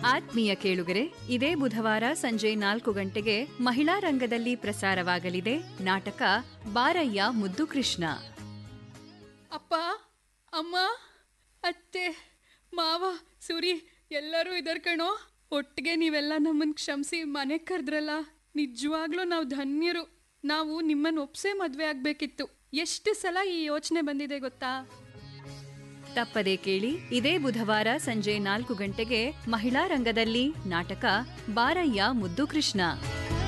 ಆತ್ಮೀಯ ಕೇಳುಗರೆ ಇದೇ ಬುಧವಾರ ಸಂಜೆ ನಾಲ್ಕು ಗಂಟೆಗೆ ಮಹಿಳಾ ರಂಗದಲ್ಲಿ ಪ್ರಸಾರವಾಗಲಿದೆ ನಾಟಕ ಬಾರಯ್ಯ ಮುದ್ದು ಕೃಷ್ಣ ಅಪ್ಪ ಅಮ್ಮ ಅತ್ತೆ ಮಾವ ಸುರಿ ಎಲ್ಲರೂ ಇದರ್ ಕಣೋ ಒಟ್ಟಿಗೆ ನೀವೆಲ್ಲ ನಮ್ಮನ್ನು ಕ್ಷಮಿಸಿ ಮನೆಗೆ ಕರೆದ್ರಲ್ಲ ನಿಜವಾಗ್ಲೂ ನಾವು ಧನ್ಯರು ನಾವು ನಿಮ್ಮನ್ನು ಒಪ್ಸೇ ಮದುವೆ ಆಗಬೇಕಿತ್ತು ಎಷ್ಟು ಸಲ ಈ ಯೋಚನೆ ಬಂದಿದೆ ಗೊತ್ತಾ ತಪ್ಪದೆ ಕೇಳಿ ಇದೇ ಬುಧವಾರ ಸಂಜೆ ನಾಲ್ಕು ಗಂಟೆಗೆ ಮಹಿಳಾ ರಂಗದಲ್ಲಿ ನಾಟಕ ಬಾರಯ್ಯ ಮುದ್ದು ಕೃಷ್ಣ